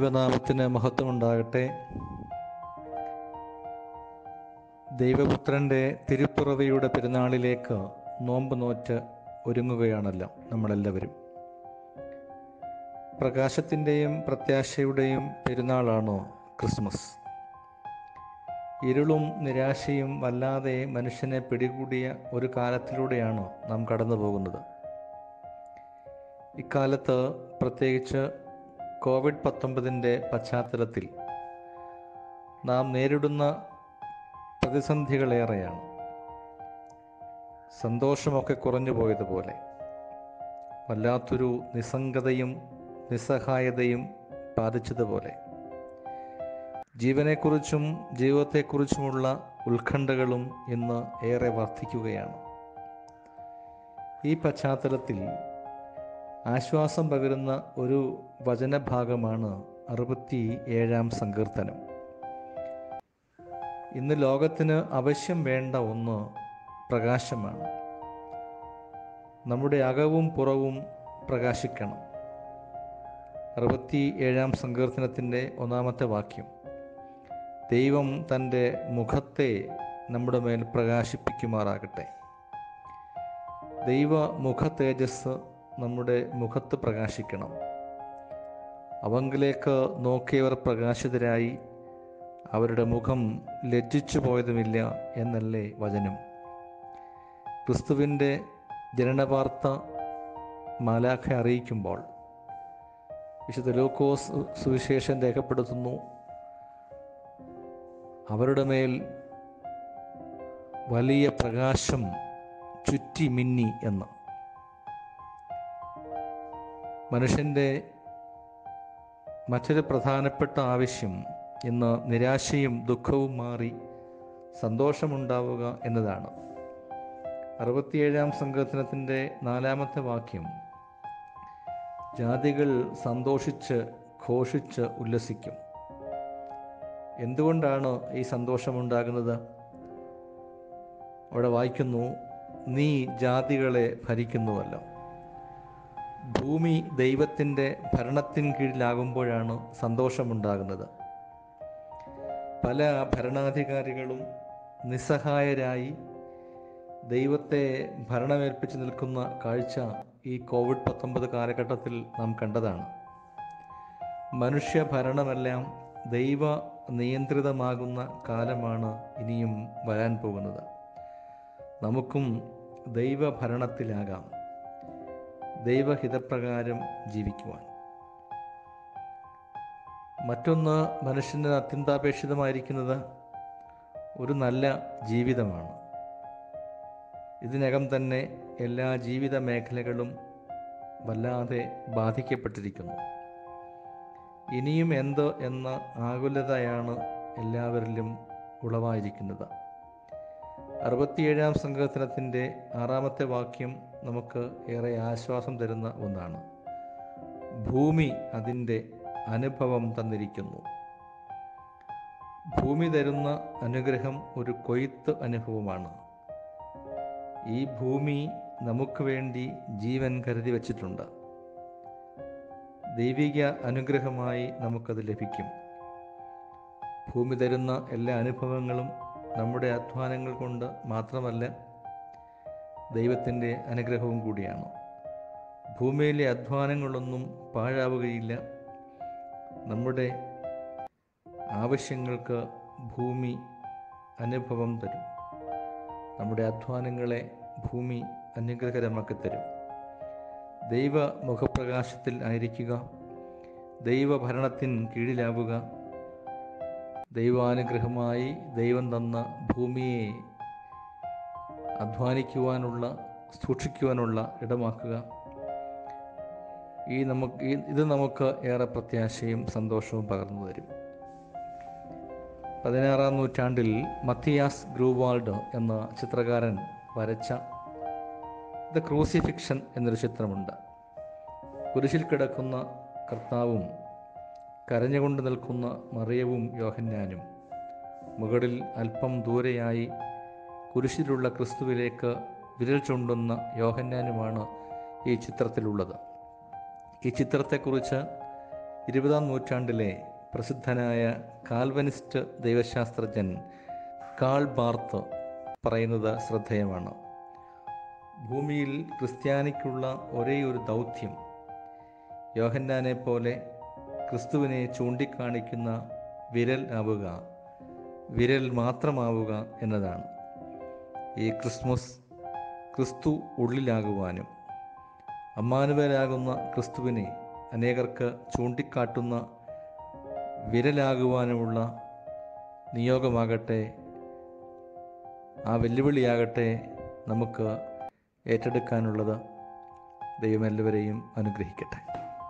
ദൈവനാമത്തിന് മഹത്വമുണ്ടാകട്ടെ ദൈവപുത്രൻ്റെ തിരുപ്പിറവിയുടെ പെരുന്നാളിലേക്ക് നോമ്പ് നോറ്റ് ഒരുങ്ങുകയാണല്ലോ നമ്മളെല്ലാവരും പ്രകാശത്തിൻ്റെയും പ്രത്യാശയുടെയും പെരുന്നാളാണോ ക്രിസ്മസ് ഇരുളും നിരാശയും വല്ലാതെ മനുഷ്യനെ പിടികൂടിയ ഒരു കാലത്തിലൂടെയാണ് നാം കടന്നു പോകുന്നത് ഇക്കാലത്ത് പ്രത്യേകിച്ച് കോവിഡ് പത്തൊമ്പതിൻ്റെ പശ്ചാത്തലത്തിൽ നാം നേരിടുന്ന പ്രതിസന്ധികളേറെയാണ് സന്തോഷമൊക്കെ കുറഞ്ഞു പോയതുപോലെ വല്ലാത്തൊരു നിസ്സംഗതയും നിസ്സഹായതയും ബാധിച്ചതുപോലെ ജീവനെക്കുറിച്ചും ജീവിതത്തെക്കുറിച്ചുമുള്ള ഉത്കണ്ഠകളും ഇന്ന് ഏറെ വർദ്ധിക്കുകയാണ് ഈ പശ്ചാത്തലത്തിൽ ആശ്വാസം പകരുന്ന ഒരു വചനഭാഗമാണ് അറുപത്തി ഏഴാം സങ്കീർത്തനം ഇന്ന് ലോകത്തിന് അവശ്യം വേണ്ട ഒന്ന് പ്രകാശമാണ് നമ്മുടെ അകവും പുറവും പ്രകാശിക്കണം അറുപത്തി ഏഴാം സങ്കീർത്തനത്തിൻ്റെ ഒന്നാമത്തെ വാക്യം ദൈവം തൻ്റെ മുഖത്തെ നമ്മുടെ മേൽ പ്രകാശിപ്പിക്കുമാറാകട്ടെ ദൈവ മുഖ തേജസ് നമ്മുടെ മുഖത്ത് പ്രകാശിക്കണം അവങ്കിലേക്ക് നോക്കിയവർ പ്രകാശിതരായി അവരുടെ മുഖം ലജ്ജിച്ചു പോയതുമില്ല എന്നല്ലേ വചനം ക്രിസ്തുവിൻ്റെ ജനനവാർത്ത മാലാഖ അറിയിക്കുമ്പോൾ വിശുദ്ധ ലൂക്കോസ് സുവിശേഷം രേഖപ്പെടുത്തുന്നു അവരുടെ മേൽ വലിയ പ്രകാശം ചുറ്റി മിന്നി എന്ന് മനുഷ്യൻ്റെ മറ്റൊരു പ്രധാനപ്പെട്ട ആവശ്യം ഇന്ന് നിരാശയും ദുഃഖവും മാറി സന്തോഷമുണ്ടാവുക എന്നതാണ് അറുപത്തിയേഴാം സങ്കീർത്തനത്തിൻ്റെ നാലാമത്തെ വാക്യം ജാതികൾ സന്തോഷിച്ച് ഘോഷിച്ച് ഉല്ലസിക്കും എന്തുകൊണ്ടാണ് ഈ സന്തോഷമുണ്ടാകുന്നത് അവിടെ വായിക്കുന്നു നീ ജാതികളെ ഭരിക്കുന്നുവല്ലോ ഭൂമി ദൈവത്തിൻ്റെ ഭരണത്തിൻ കീഴിലാകുമ്പോഴാണ് സന്തോഷമുണ്ടാകുന്നത് പല ഭരണാധികാരികളും നിസ്സഹായരായി ദൈവത്തെ ഭരണമേൽപ്പിച്ച് നിൽക്കുന്ന കാഴ്ച ഈ കോവിഡ് പത്തൊമ്പത് കാലഘട്ടത്തിൽ നാം കണ്ടതാണ് മനുഷ്യ ഭരണമെല്ലാം ദൈവ നിയന്ത്രിതമാകുന്ന കാലമാണ് ഇനിയും വരാൻ പോകുന്നത് നമുക്കും ദൈവഭരണത്തിലാകാം ദൈവഹിതപ്രകാരം ജീവിക്കുവാൻ മറ്റൊന്ന് മനുഷ്യന് അത്യന്താപേക്ഷിതമായിരിക്കുന്നത് ഒരു നല്ല ജീവിതമാണ് ഇതിനകം തന്നെ എല്ലാ ജീവിത മേഖലകളും വല്ലാതെ ബാധിക്കപ്പെട്ടിരിക്കുന്നു ഇനിയും എന്ത് എന്ന ആകുലതയാണ് എല്ലാവരിലും ഉളവായിരിക്കുന്നത് അറുപത്തിയേഴാം സങ്കീർത്തനത്തിൻ്റെ ആറാമത്തെ വാക്യം നമുക്ക് ഏറെ ആശ്വാസം തരുന്ന ഒന്നാണ് ഭൂമി അതിൻ്റെ അനുഭവം തന്നിരിക്കുന്നു ഭൂമി തരുന്ന അനുഗ്രഹം ഒരു കൊയ്ത്ത് അനുഭവമാണ് ഈ ഭൂമി നമുക്ക് വേണ്ടി ജീവൻ കരുതി വച്ചിട്ടുണ്ട് ദൈവിക അനുഗ്രഹമായി നമുക്കത് ലഭിക്കും ഭൂമി തരുന്ന എല്ലാ അനുഭവങ്ങളും നമ്മുടെ അധ്വാനങ്ങൾ കൊണ്ട് മാത്രമല്ല ദൈവത്തിൻ്റെ അനുഗ്രഹവും കൂടിയാണ് ഭൂമിയിലെ അധ്വാനങ്ങളൊന്നും പാഴാവുകയില്ല നമ്മുടെ ആവശ്യങ്ങൾക്ക് ഭൂമി അനുഭവം തരും നമ്മുടെ അധ്വാനങ്ങളെ ഭൂമി അനുഗ്രഹകരമാക്കി തരും ദൈവ മുഖപ്രകാശത്തിൽ ആയിരിക്കുക ദൈവഭരണത്തിന് കീഴിലാവുക ദൈവാനുഗ്രഹമായി ദൈവം തന്ന ഭൂമിയെ അധ്വാനിക്കുവാനുള്ള സൂക്ഷിക്കുവാനുള്ള ഇടമാക്കുക ഈ നമുക്ക് ഈ ഇത് നമുക്ക് ഏറെ പ്രത്യാശയും സന്തോഷവും പകർന്നു തരും പതിനാറാം നൂറ്റാണ്ടിൽ മത്തിയാസ് ഗ്രൂവാൾഡ് എന്ന ചിത്രകാരൻ വരച്ച ദ ക്രൂസിഫിക്ഷൻ എന്നൊരു ചിത്രമുണ്ട് കുരിശിൽ കിടക്കുന്ന കർത്താവും കരഞ്ഞുകൊണ്ട് നിൽക്കുന്ന മറിയവും യോഹന്നാനും മുകളിൽ അല്പം ദൂരെയായി കുരിശിലുള്ള ക്രിസ്തുവിലേക്ക് വിരൽ ചൂണ്ടുന്ന യോഹന്നാനുമാണ് ഈ ചിത്രത്തിലുള്ളത് ഈ ചിത്രത്തെക്കുറിച്ച് ഇരുപതാം നൂറ്റാണ്ടിലെ പ്രസിദ്ധനായ കാൽവനിസ്റ്റ് ദൈവശാസ്ത്രജ്ഞൻ കാൾ ബാർത്ത് പറയുന്നത് ശ്രദ്ധേയമാണ് ഭൂമിയിൽ ക്രിസ്ത്യാനിക്കുള്ള ഒരേ ഒരു ദൗത്യം യോഹന്നാനെ പോലെ ക്രിസ്തുവിനെ ചൂണ്ടിക്കാണിക്കുന്ന വിരൽ ആവുക വിരൽ മാത്രമാവുക എന്നതാണ് ഈ ക്രിസ്മസ് ക്രിസ്തു ഉള്ളിലാകുവാനും അമ്മാനുവലാകുന്ന ക്രിസ്തുവിനെ അനേകർക്ക് ചൂണ്ടിക്കാട്ടുന്ന വിരലാകുവാനുമുള്ള നിയോഗമാകട്ടെ ആ വെല്ലുവിളിയാകട്ടെ നമുക്ക് ഏറ്റെടുക്കാനുള്ളത് ദൈവം എല്ലാവരെയും അനുഗ്രഹിക്കട്ടെ